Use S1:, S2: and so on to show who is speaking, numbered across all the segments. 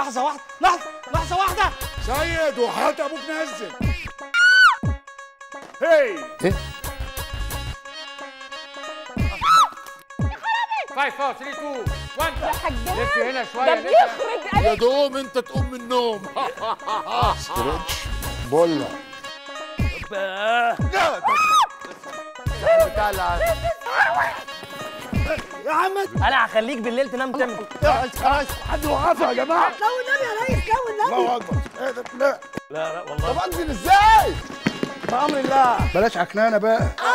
S1: لحظه واحده لحظه لحظه واحده
S2: سيد وحياة ابوك نزل هي
S3: 5 4 3 2 1
S4: يا حجاج
S3: لف هنا شويه
S4: ده
S3: لف.
S4: بيخرج
S2: يا
S4: قلب
S2: دوم انت تقوم من النوم ستريتش بولا
S1: يا عم انا هخليك بالليل تنام تم
S2: خلاص حد وقفها يا جماعه
S5: لو النبي يا ريس لو النبي
S2: الله اكبر ايه ده لا
S1: لا لا والله
S2: طب انزل ازاي
S1: بامر الله
S2: بلاش عكنانه بقى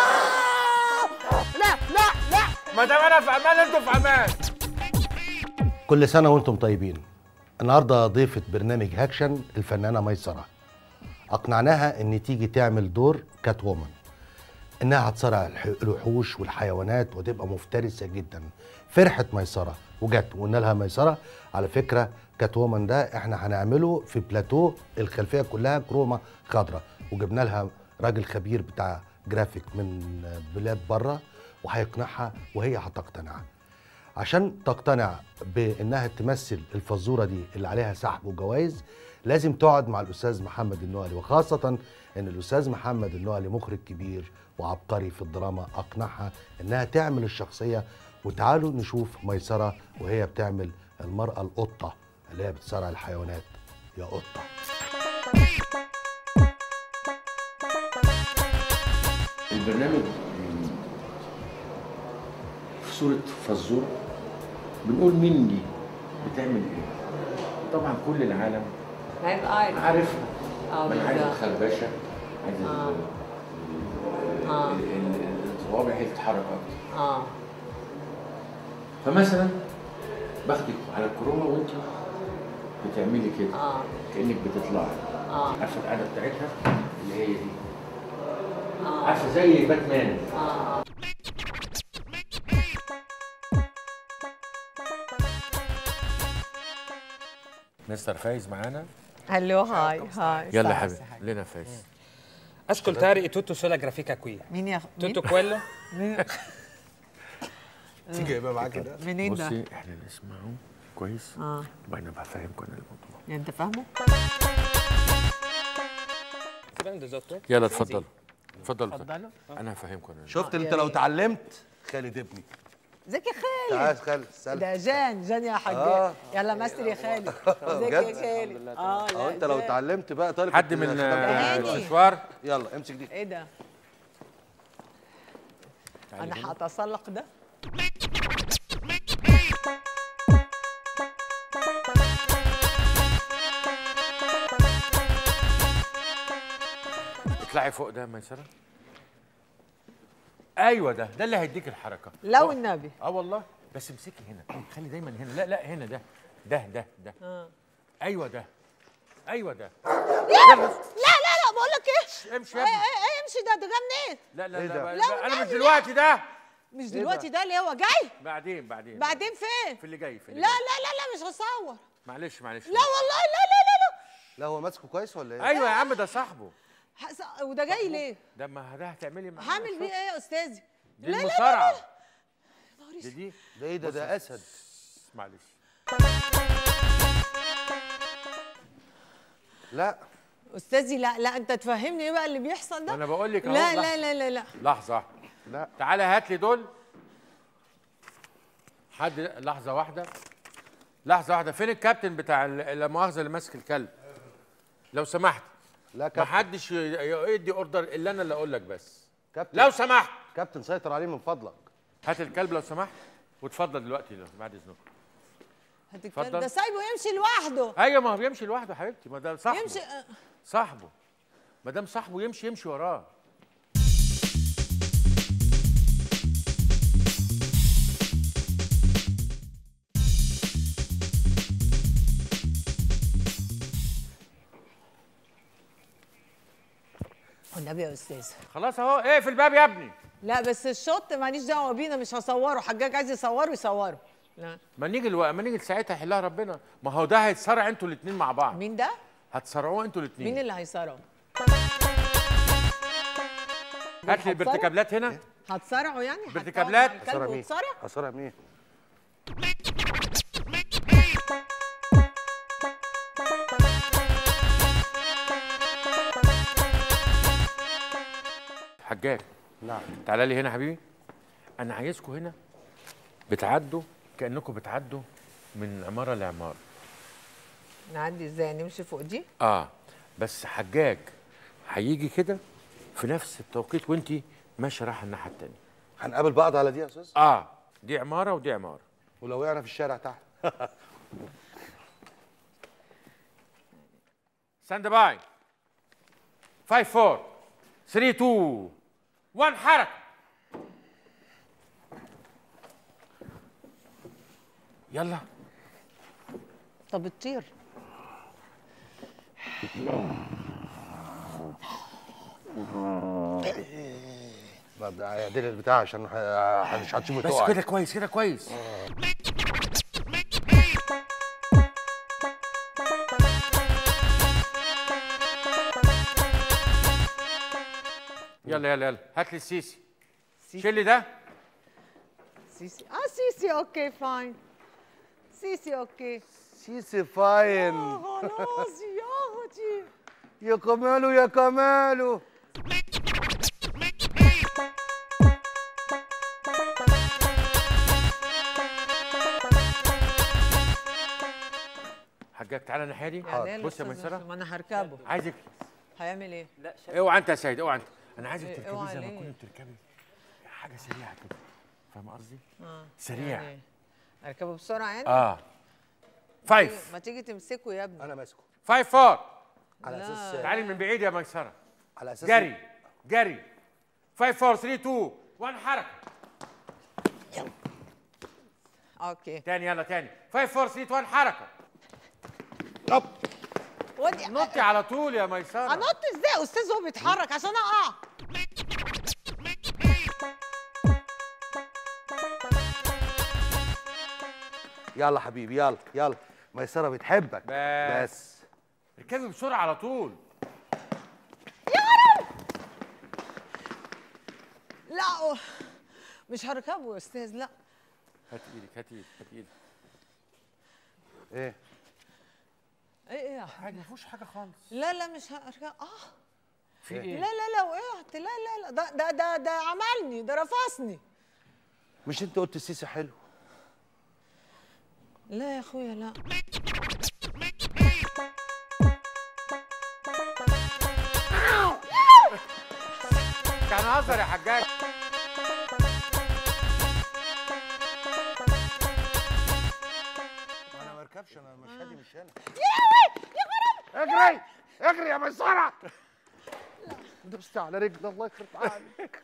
S5: لا لا لا
S3: ما دام انا في امان انتوا في امان
S6: كل سنة وانتم طيبين النهاردة ضيفة برنامج هاكشن الفنانة ميسرة أقنعناها إن تيجي تعمل دور كات وومن إنها هتصارع الح- الوحوش والحيوانات وتبقى مفترسة جدا فرحت ميسرة وجت وقلنا لها ميسرة على فكرة كات وومن ده احنا هنعمله في بلاتو الخلفية كلها كرومة خضراء وجبنا لها راجل خبير بتاع جرافيك من بلاد بره وهيقنعها وهي هتقتنع عشان تقتنع بانها تمثل الفزوره دي اللي عليها سحب وجوائز لازم تقعد مع الاستاذ محمد النوالي وخاصه ان الاستاذ محمد النوالي مخرج كبير وعبقري في الدراما اقنعها انها تعمل الشخصيه وتعالوا نشوف ميسره وهي بتعمل المراه القطه اللي هي بتصارع الحيوانات يا قطه
S7: البرنامج في صورة فزورة بنقول مين دي بتعمل ايه طبعا كل العالم
S4: هيبقى عارف
S7: عارفها
S4: اه
S7: من عايز
S4: بالظبط
S7: الخربشة عايز ال-
S4: آه.
S7: ال-
S4: آه.
S7: ال- ال- الصوابع هي تتحرك اكتر
S4: اه
S7: فمثلا باخدك على الكرومة وانت بتعملي كده
S4: اه
S7: كانك بتطلعي
S4: اه
S7: عارفه القعده بتاعتها اللي هي دي
S4: اه
S7: عارفه زي باتمان
S4: اه
S3: مستر فايز معانا
S5: هلو هاي هاي
S3: يلا
S5: صح،
S3: حبيبي
S5: صح.
S3: لنا فايز
S1: ascoltare e tutto sulla grafica qui
S5: مين يا مين؟
S1: tutto quello
S2: انت جايبها معاك كده
S5: منين ده؟
S7: بصي احنا نسمعه كويس
S5: اه
S7: وبعدين بفهمكم انا الموضوع
S5: يعني انت فاهمه؟
S1: prendo sotto
S7: يلا اتفضلوا اتفضلوا
S5: اتفضلوا
S7: انا هفهمكم انا
S6: شفت انت لو اتعلمت خالد ابني
S5: ازيك يا خالد
S6: تعال خالد سلام
S5: ده جان جان يا حاج
S6: آه.
S5: يلا ماستر يا خالد ازيك يا
S6: بجد؟
S5: خالد اه
S6: اه
S5: لا
S6: انت لو
S5: جان.
S6: اتعلمت بقى طالب
S3: حد
S6: كنت
S3: من
S6: خدمت
S3: آه،
S6: معاك.
S5: هاني.
S3: المشوار
S6: يلا امسك دي
S5: ايه ده؟ انا هتسلق ده
S3: اطلعي فوق ده ميسره ايوه ده ده اللي هيديك الحركه
S5: لو النبي
S3: اه والله بس امسكي هنا خلي دايما هنا لا لا هنا ده ده ده ده
S5: اه
S3: ايوه ده ايوه ده
S5: لا لا لا بقول لك ايه
S3: امشي يا
S5: ايه
S3: ابني
S5: ايه امشي ده ده جه منين؟
S3: لا لا
S6: إيه
S3: لا,
S6: ده؟
S3: بقى-
S5: لا
S3: بقى- انا مش
S5: والنبي
S3: دلوقتي ده
S5: مش دلوقتي ده اللي هو جاي
S3: بعدين بعدين
S5: بعدين فين؟
S3: في اللي جاي في اللي
S5: لا
S3: جاي.
S5: لا لا لا مش هصور
S3: معلش معلش
S5: لا والله لا لا لا لا
S6: لا هو ماسكه كويس ولا ايه؟
S3: ايوه يا عم ده صاحبه
S5: هس- وده جاي ليه؟
S3: ده ما ده هتعملي معاه
S5: هعمل بيه ايه يا استاذي؟
S3: دي
S5: لا لا لا
S3: المصارعه
S5: لا
S3: دي دي
S6: ده ايه ده ده اسد
S3: معلش
S6: لا
S5: استاذي لا لا انت تفهمني ايه بقى اللي بيحصل ده؟
S3: انا بقول لك اهو
S5: لا
S3: لحظة.
S5: لا لا لا لا
S3: لحظه
S6: لا
S3: تعالى هات لي دول حد لحظه واحده لحظه واحده فين الكابتن بتاع ال- لا مؤاخذه اللي ماسك الكلب لو سمحت
S6: لا
S3: ما
S6: كابتن
S3: حدش ي- يدي اوردر الا انا اللي اقول لك بس
S6: كابتن
S3: لو سمحت
S6: كابتن سيطر عليه من فضلك
S3: هات الكلب لو سمحت واتفضل دلوقتي لو بعد اذنكم
S5: هتتكلم
S3: اتفضل.
S5: ده سايبه يمشي لوحده
S3: ايوه ما هو بيمشي لوحده يا حبيبتي ما ده صاحبه
S5: يمشي آه.
S3: صاحبه ما دام صاحبه يمشي يمشي وراه
S5: والنبي يا استاذ
S3: خلاص اهو اقفل الباب يا ابني
S5: لا بس الشط ماليش دعوه بينا مش هصوره حجاج عايز يصوره يصوره لا
S3: ما نيجي الوقت ما نيجي ساعتها يحلها ربنا ما هو ده هيتصارع انتوا الاثنين مع بعض
S5: مين ده؟
S3: هتصارعوه انتوا الاثنين
S5: مين اللي هيصارعه؟
S3: هات لي البرتكابلات هنا
S5: هتصارعه يعني؟ هتقعد
S3: برتكابلات؟
S5: مع الكلب
S6: خسارة مين؟
S5: وتصارع؟
S6: خسارة مين؟
S3: حجاج
S6: نعم
S3: تعالى لي هنا يا حبيبي انا عايزكم هنا بتعدوا كانكم بتعدوا من عماره لعماره
S5: نعدي ازاي نمشي فوق دي
S3: اه بس حجاج هيجي كده في نفس التوقيت وانت ماشيه رايحه الناحيه التانيه
S6: هنقابل بعض على دي يا استاذ
S3: اه دي عماره ودي عماره
S6: ولو وقعنا في الشارع تحت
S3: ستاند باي 5 4 3 2 1 حركه يلا
S5: طب تطير
S6: ما ده هيعدل البتاع عشان ه- مش هتشوفه
S3: بس
S6: تقع
S3: كده كويس كده كويس يلا يلا يلا هات لي السيسي شيل لي ده
S5: سيسي اه سيسي اوكي فاين سيسي اوكي
S6: سيسي فاين
S5: آه، خلاص يا اختي
S6: يا كمالو يا كمالو
S3: حجاج تعالى الناحيه دي
S5: يعني إيه
S3: بص يا
S5: الأستاذ
S3: ميسره
S5: ما انا هركبه
S3: عايزك
S5: هيعمل ايه
S3: اوعى انت يا سيد اوعى انت انا عايزك
S5: إيه،
S3: تركبي
S5: اوعى
S3: زي ما
S5: ليه؟
S3: كنت بتركبي حاجه سريعه كده فاهم قصدي؟
S5: اه
S3: سريع
S5: يعني اركبه بسرعه يعني
S3: اه فايف
S5: ما تيجي تمسكه يا ابني
S6: انا ماسكه
S3: فايف فور
S6: على
S5: لا.
S6: اساس
S3: تعالي من بعيد يا ميسره
S6: على اساس
S3: جري جري 5 4 3 2 1 حركه
S5: اوكي
S3: تاني يلا تاني 5 4 3 2 1 حركه
S5: ودي
S3: نطي على طول يا ميسره
S5: انط ازاي يا استاذ هو بيتحرك عشان اقع
S6: يلا حبيبي يلا يلا ميسره بتحبك
S3: بس.
S6: بس
S3: اركبي بسرعه على طول
S5: لا مش هركبه يا استاذ لا
S3: هات ايدك هات ايدك هات ايدك
S6: ايه
S5: ايه ايه يا
S3: عادي ما فيهوش حاجه خالص
S5: لا لا مش هركب اه
S3: في
S5: لا
S3: ايه؟
S5: لا لا وقعت لا لا لا ده ده ده, ده عملني ده رفسني
S6: مش انت قلت السيسي حلو
S5: لا يا اخويا لا
S3: كان هزر يا حجاج
S6: انا ما اركبش انا مش هادي مش هنا يا اجري اجري يا ميسره انت بس على رجل الله يخرب عقلك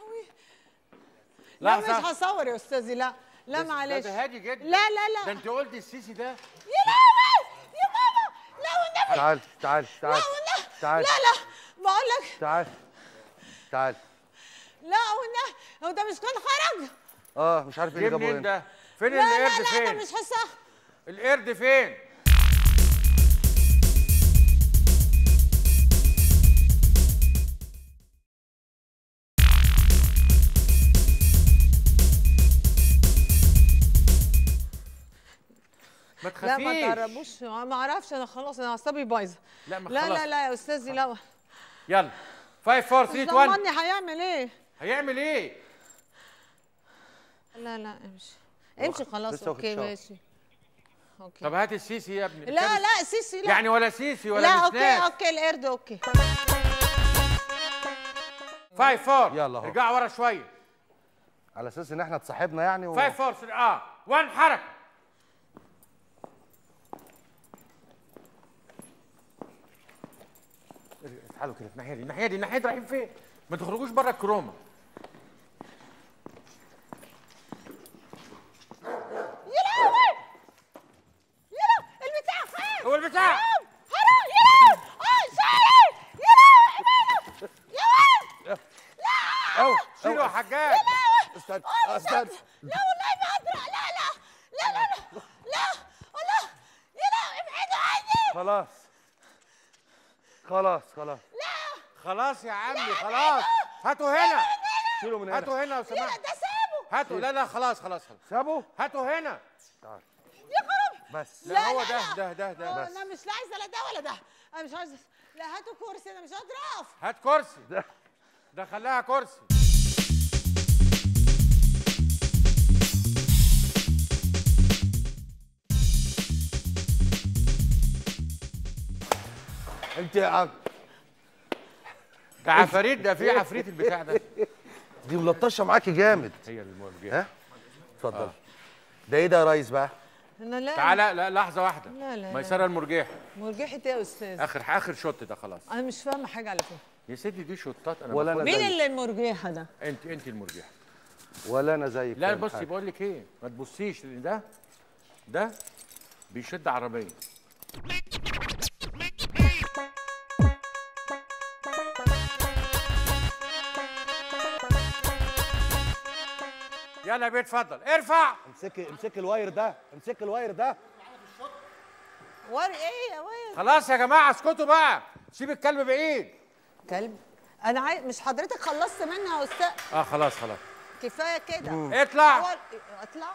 S5: لا مش
S3: لحظة.
S5: هصور يا استاذي لا لا
S3: ده-
S5: معلش
S3: ده هادي جدا
S5: لا لا لا
S3: ده انت قلت السيسي ده
S5: يا لهوي يا ماما لا والنبي
S6: تعال تعال تعال
S5: لا والنبي
S6: تعال
S5: لا لا بقول لك
S6: تعال تعال
S5: لا والنبي هو ده مش كان خرج
S6: اه مش عارف ايه اللي
S3: جه
S6: جابه
S3: منين
S6: هنا
S3: ده؟ فين
S5: لا لا
S3: القرد
S5: لا ده
S3: فين؟
S5: مش حاسه
S3: القرد فين؟ ما
S5: لا
S3: تخافيش
S5: ما تقربوش ما اعرفش انا خلاص انا اعصابي بايظه
S3: لا ما
S5: لا
S3: خلاص.
S5: لا لا يا استاذي لا
S3: يلا 5 4 3 2 1
S5: ضمني هيعمل ايه
S3: هيعمل ايه؟
S5: لا لا امشي امشي خلاص
S6: لسه واخد
S5: اوكي
S6: شاور.
S5: ماشي اوكي
S3: طب هات السيسي يا ابني
S5: لا
S3: اركبي.
S5: لا سيسي لا
S3: يعني ولا سيسي ولا
S5: لا
S3: مش
S5: اوكي
S3: ناس
S5: اوكي القرد اوكي
S3: 5 4
S6: يلا اهو.
S3: ارجع ورا شويه
S6: على اساس ان احنا اتصاحبنا يعني و...
S3: 5 4 3 اه 1 حركه تعالوا كده الناحيه دي الناحيه دي الناحيه دي رايحين فين؟ ما تخرجوش بره الكرومه
S5: يا لهوي يا لهوي البتاع خير
S3: هو البتاع
S5: حرام يا لهوي اه شعري يا لهوي يا ولد
S6: أو
S3: شيلوا يا حجاج
S6: استنى استنى
S5: لا والله ما ادرى لا لا لا لا لا لا والله يا لهوي ابعدوا عني
S6: خلاص خلاص خلاص
S3: خلاص يا عمي خلاص هاتوا هنا
S6: شيله من هنا
S3: هاتوا هنا لو
S5: لا
S3: سمحت
S5: ده سابه
S3: هاتوا لا لا خلاص خلاص خلاص
S6: سابه
S3: هاتوا هنا
S5: يا خراب
S6: بس
S3: لا,
S5: لا،
S3: هو
S5: لا،
S3: ده
S5: لا.
S3: ده ده ده
S5: آه،
S3: بس
S5: انا مش عايزه لا ده ولا ده انا مش عايزه لا هاتوا كرسي انا مش قادره اقف
S3: هات كرسي دخلها كرسي
S6: انت ع-
S3: ده عفاريت ده في عفريت البتاع ده
S6: دي ملطشه معاكي جامد
S3: هي المرجحه
S6: ها اتفضل ده ايه ده يا ريس بقى
S5: انا لا
S3: تعالى لا لحظه واحده
S5: لا، لا، لا.
S3: ميسره المرجحه
S5: مرجحة ايه يا استاذ
S3: اخر اخر شوت ده خلاص
S5: انا مش فاهمه حاجه على فكره
S3: يا ستي دي شوتات انا
S6: ولا
S3: باخد-
S6: انا
S5: مين
S6: زيك
S5: اللي المرجحه ده
S3: انت انت المرجحه
S6: ولا انا زيك
S3: لا
S6: فاهم
S3: بصي
S6: حاجة.
S3: بقول لك ايه ما تبصيش لان ده ده بيشد عربيه يلا يا بيه اتفضل ارفع
S6: امسكي امسكي الواير ده امسكي الواير ده
S5: ورق ايه يا واد
S3: خلاص يا جماعه اسكتوا بقى سيب الكلب بعيد
S5: كلب انا عايز مش حضرتك خلصت منها يا استاذ
S3: اه خلاص خلاص
S5: كفايه كده
S3: اطلع
S5: هو- اطلع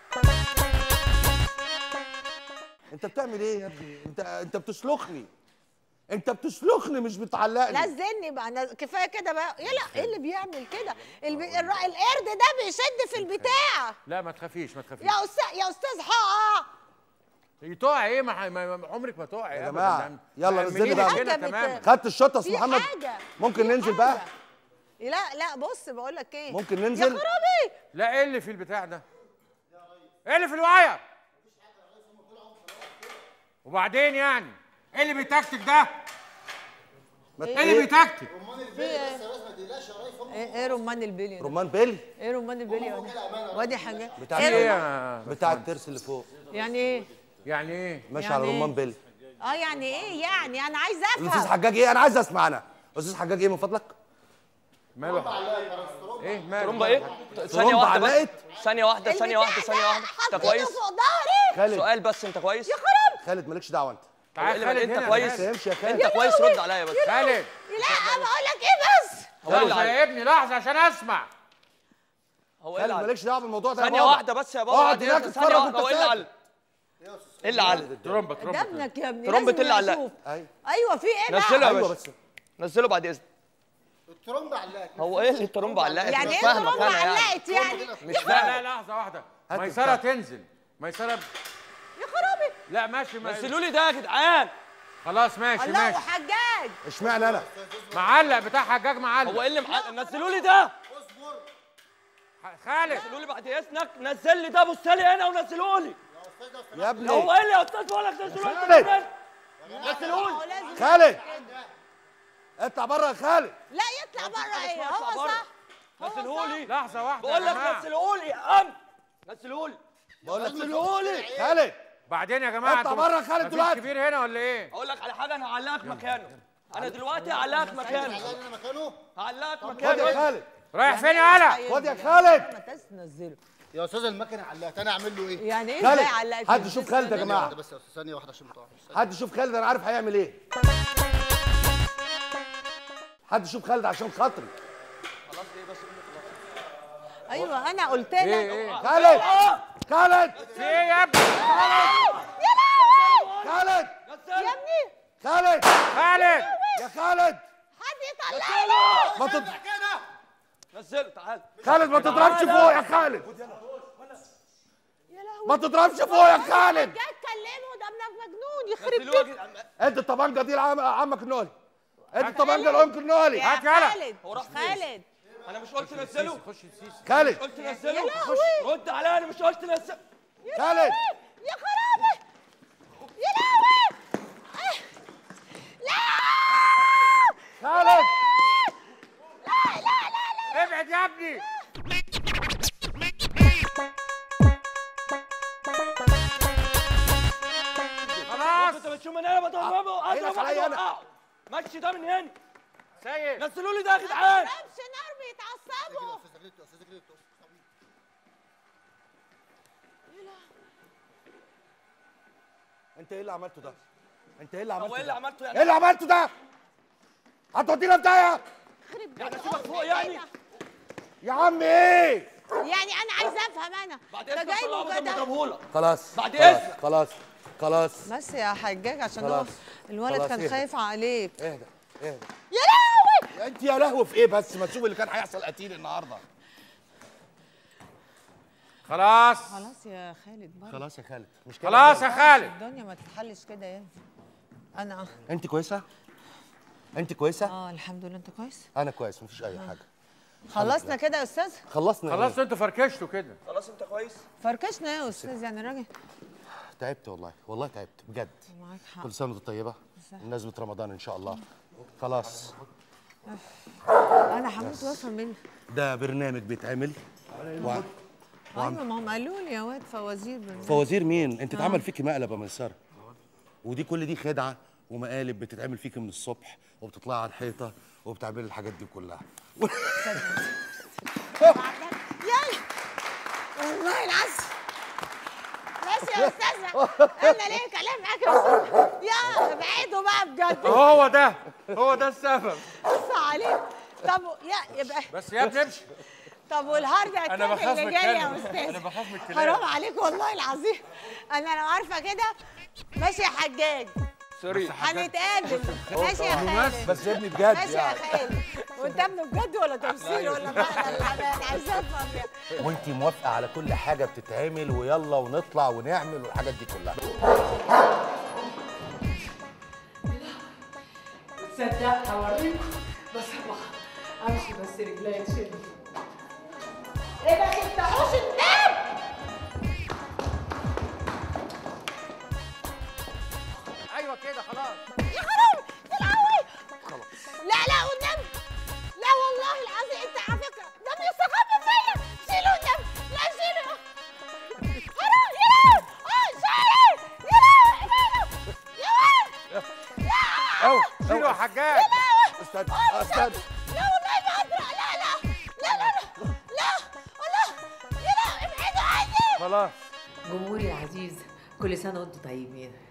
S6: انت بتعمل ايه يا ابني انت انت بتسلخني انت بتسلخني مش بتعلقني
S5: نزلني بقى نز... كفايه كده بقى يلا ايه اللي بيعمل كده الب... الر... القرد ده بيشد في البتاع
S3: لا ما تخافيش ما تخافيش
S5: يا استاذ يا استاذ حقق
S3: تقع ايه ما ما- ما- عمرك ما تقع
S6: يا جماعة،
S3: أبداً.
S6: يلا
S3: مأمنين
S6: نزلي بقى.
S3: هنا
S5: حاجة
S3: تمام
S5: بت-
S6: خدت الشطه يا
S5: في
S6: استاذ محمد
S5: حاجة.
S6: ممكن
S5: في
S6: ننزل بقى
S5: حاجة. لا لا بص بقول لك ايه
S6: ممكن
S5: يا
S6: ننزل
S5: خرابي
S3: لا ايه اللي في البتاع ده ايه اللي في الواير وبعدين يعني ايه اللي بيتكتك ده
S6: ما
S3: ايه اللي بيتكتك
S5: في ايه ايه إيه رمان البلي ده؟
S6: رمان بيلي
S5: ايه رمان البلي وادي وادي حاجه
S6: بتاع
S3: ايه
S5: ايه
S3: يا
S5: رمان
S6: بتاع الترس اللي فوق
S5: يعني ايه
S3: يعني ايه
S6: ماشي
S5: يعني
S6: على
S5: إيه؟
S6: رمان بيلي
S5: اه يعني ايه يعني انا عايزه
S6: الاستاذ
S5: افهم
S6: حجاج ايه انا عايز اسمع انا استاذ حجاج ايه من فضلك
S3: ماله ايه ماله
S1: ترومبا ايه؟ ثانية
S6: ترومبا
S1: واحدة بس
S6: علقت؟
S1: ثانية واحدة ثانية واحدة
S5: البتاع
S1: ثانية
S5: ده
S1: واحدة انت
S5: حطيته
S1: كويس؟
S5: فوق ظهري
S6: خالد
S1: سؤال بس انت كويس؟
S6: خالد مالكش دعوه انت
S3: تعال
S1: هو
S3: خالد
S1: إيه اللي-
S3: هنا
S1: انت كويس؟
S3: خالد.
S6: تمشي يا خالد
S1: انت كويس رد عليا بس
S3: خالد
S5: لا بقول لك ايه بس
S1: هو ايه اللي
S3: لحظه
S1: علق؟
S3: يا ابني لحظه عشان اسمع
S1: هو ايه
S6: خالد
S1: اللي علق؟
S6: مالكش دعوه بالموضوع ده يا
S1: ثانية
S6: بابا.
S1: واحدة بس يا بابا
S6: اقعد
S1: بعد
S6: هناك
S1: إذنك.
S6: اتفرج
S1: ثانية
S6: وانت
S1: واحدة هو ايه اللي
S6: ساكت.
S1: علق؟ ايه اللي علق؟
S3: ترومبا
S5: ده
S3: ترومبا
S5: ابنك يا ابني
S1: ترومبة
S5: لازم
S1: اللي علق.
S5: أشوف.
S6: ايوه
S5: ايوه في ايه بقى
S1: نزله يا
S6: ايوه
S1: باشا
S6: بس
S1: نزله بعد اذنك
S2: الترومبا علقت
S1: هو ايه اللي الترومبا علقت؟
S5: يعني
S1: مش
S5: ايه
S1: فاهمك
S5: ترومبا
S1: انا يعني
S5: علقت يعني
S1: مش
S3: لا
S1: فاهم
S3: لا لحظه واحده
S6: هات
S3: ميسره
S6: البتاع.
S3: تنزل ميسره
S5: يا خرابي
S3: لا ماشي ماشي
S1: نزلوا لي ده يا جدعان
S3: خلاص ماشي
S5: الله
S3: ماشي
S5: وحجاج
S6: اشمعنى انا
S3: معلق بتاع حجاج معلق
S1: هو ايه اللي معلق؟ نزلوا لي ده
S3: خالد
S1: نزلوا لي بعد اذنك نزل لي ده بص لي هنا ونزلوا لي
S6: يا ابني
S1: هو ايه اللي يا استاذ بقول لك نزلوا لي
S6: خالد.
S1: نزلوا
S5: هو
S1: لي
S5: لازم
S6: خالد اطلع بره يا خالد
S5: لا يطلع بره ايه
S1: يطلع
S5: هو
S1: بره.
S5: صح
S1: نزلوا لي
S3: لحظه واحده
S1: بقول
S3: يا
S1: لك
S3: جماعة.
S1: نزلوا لي يا عم نزلوا لي
S6: بقول لك
S1: نزلوا لي
S6: خالد
S3: بعدين يا جماعه
S6: اطلع
S3: انتوا
S6: بره يا خالد
S3: مفيش
S6: دلوقتي.
S3: كبير هنا ولا ايه
S1: اقول لك على حاجه انا هعلقك مكانه انا دلوقتي هعلقك مكانه
S2: انا مكانه
S1: هعلقك
S6: خد يا
S1: مكانه
S6: خالد
S3: رايح فين يا هلا
S6: خد يا خالد
S5: ما تنزله
S2: يا استاذ المكنه علقت انا اعمل له ايه؟
S5: يعني ايه
S6: خالد
S5: ازاي علقت
S6: حد يشوف خالد يا
S2: ثانية
S6: جماعه
S2: واحدة بس يا استاذ ثانيه واحده عشان ما تقعش
S6: حد يشوف خالد انا عارف هيعمل ايه حد يشوف خالد عشان خاطري
S5: ايوه انا قلت
S3: ايه
S5: لك
S3: ايه
S6: خالد خالد
S3: في ايه يا ابني
S5: يا لهوي
S6: خالد
S5: يا ابني
S6: خالد
S3: خالد
S6: يا خالد
S5: حد يطلعني
S6: ما تض...
S1: نزله تعال
S6: خالد ما تضربش فوق يا خالد
S5: يا لهوي
S6: ما تضربش فوق يا خالد
S5: جاي تكلمه ده ابنك مجنون يخرب
S1: نزلوه يا
S5: بيت
S1: جدعان.
S6: ادي الطبنجه دي لعم- عمك النولي ادي الطبنجه لعمك النولي
S3: هات يلا.
S5: خالد
S1: هو راح فين؟
S5: خالد
S1: انا مش قلت نزله
S3: خش السيسي
S6: خالد
S1: قلت
S5: يا
S1: نزله
S5: لهوي.
S1: رد عليا انا مش قلت نزله
S6: خالد
S5: يا خرابي يا لهوي آه. لا
S6: خالد
S3: ابعد يا ابني خلاص
S1: انت بتشوف من هنا بضربه
S6: عينك
S1: اضرب
S6: عليا
S1: واحد
S6: أنا.
S1: اوقعه ماشي ده من هنا
S3: سيد
S1: نزلوا لي ده يا جدعان
S5: رمش نار بيتعصبوا
S2: استاذ استاذ رجلي
S6: انت ايه اللي عملته ده انت ايه اللي
S1: هو
S6: عملته
S1: ايه اللي
S6: ده
S1: عملته
S6: ايه
S1: يعني
S6: اللي عملته ده هتودينا في داهيه
S5: يخرب
S1: يعني
S5: بيت
S1: اسيبك
S5: أمك
S1: فوق يعني
S5: إيه
S6: يا عم ايه
S5: ده؟ يعني انا عايزه افهم انا
S1: بعد
S5: ده
S1: اذنك
S5: جاي
S1: طلعه بدل ما
S5: مجدد
S1: اضربهولك
S6: خلاص
S1: بعد
S6: خلاص
S1: إذنك.
S6: خلاص خلاص
S5: بس يا حجاج عشان هو
S6: خلاص.
S5: الولد
S6: خلاص،
S5: كان
S6: اهدى.
S5: خايف عليك
S6: اهدى اهدى
S5: يا لهوي
S2: انت يا لهوي في ايه بس ما تشوف اللي كان هيحصل قتيل النهارده
S3: خلاص
S8: خلاص يا خالد برضه
S6: خلاص يا خالد مش كده
S3: خلاص يا خالد
S8: الدنيا ما تتحلش كده يعني انا
S6: انت كويسه انت كويسه
S8: اه الحمد لله انت كويس
S6: انا كويس مفيش اي حاجه
S8: خلصنا كده يا استاذ
S6: خلصنا
S3: خلاص
S6: إيه؟
S3: انتوا فركشتوا كده
S1: خلاص انت كويس
S8: فركشنا يا استاذ يعني راجل
S6: تعبت والله والله تعبت بجد
S8: معاك حق
S6: كل سنه وانت طيبه بمناسبه رمضان ان شاء الله خلاص
S8: انا هموت وافهم منك
S6: ده برنامج بيتعمل و...
S8: ايوه ما هم قالوا لي يا واد فوازير بالله.
S6: فوازير مين انت اتعمل فيكي مقلب يا ميسره ودي كل دي خدعه ومقالب بتتعمل فيكي من الصبح وبتطلعي على الحيطه وبتعملي الحاجات دي كلها
S5: يلا والله العظيم ماشي يا استاذه انا ليه كلام معاك يا استاذه يا ابعدوا بقى بجد
S3: هو ده هو ده السبب
S5: بص عليك طب يا يبقى
S3: بس يا ابني امشي
S5: طب والهارد
S3: أنا
S5: اتاك
S3: بخاف
S5: اللي
S3: من
S5: جاي يا
S3: الكلب.
S5: استاذ
S3: أنا بخاف من الكلاب.
S5: حرام عليك والله العظيم انا لو عارفه كده ماشي يا حجاج
S1: سوري
S5: هنتقابل ماشي يا خالد
S2: بس يا ابني بجد
S5: ماشي يا
S2: يعني
S5: خالد وانت ابنه بجد ولا تمثيل ولا بقى انا عايزاه افهم يعني.
S6: وانت موافقه على كل حاجه بتتعمل ويلا ونطلع ونعمل والحاجات دي كلها
S9: تصدق هوريكم بس امشي بس رجلي تشد
S5: ايه ما تفتحوش الباب
S3: ايوه كده خلاص
S5: يا حرام يا لهوي لا لا والنبي لا والله العظيم انت على فكره ده بيستخبى فيا شيلوا النبي لا شيلوا حرام يا لهوي اه شيلوا يا لهوي يا واد
S3: اوه شيلوا يا حجاج
S2: استنى
S5: اه
S2: استنى
S5: لا والله ما اقدر لا لا لا لا لا لا الله يا لا ابعدوا عني
S3: خلاص
S9: جمهوري العزيز كل سنه وانتم طيبين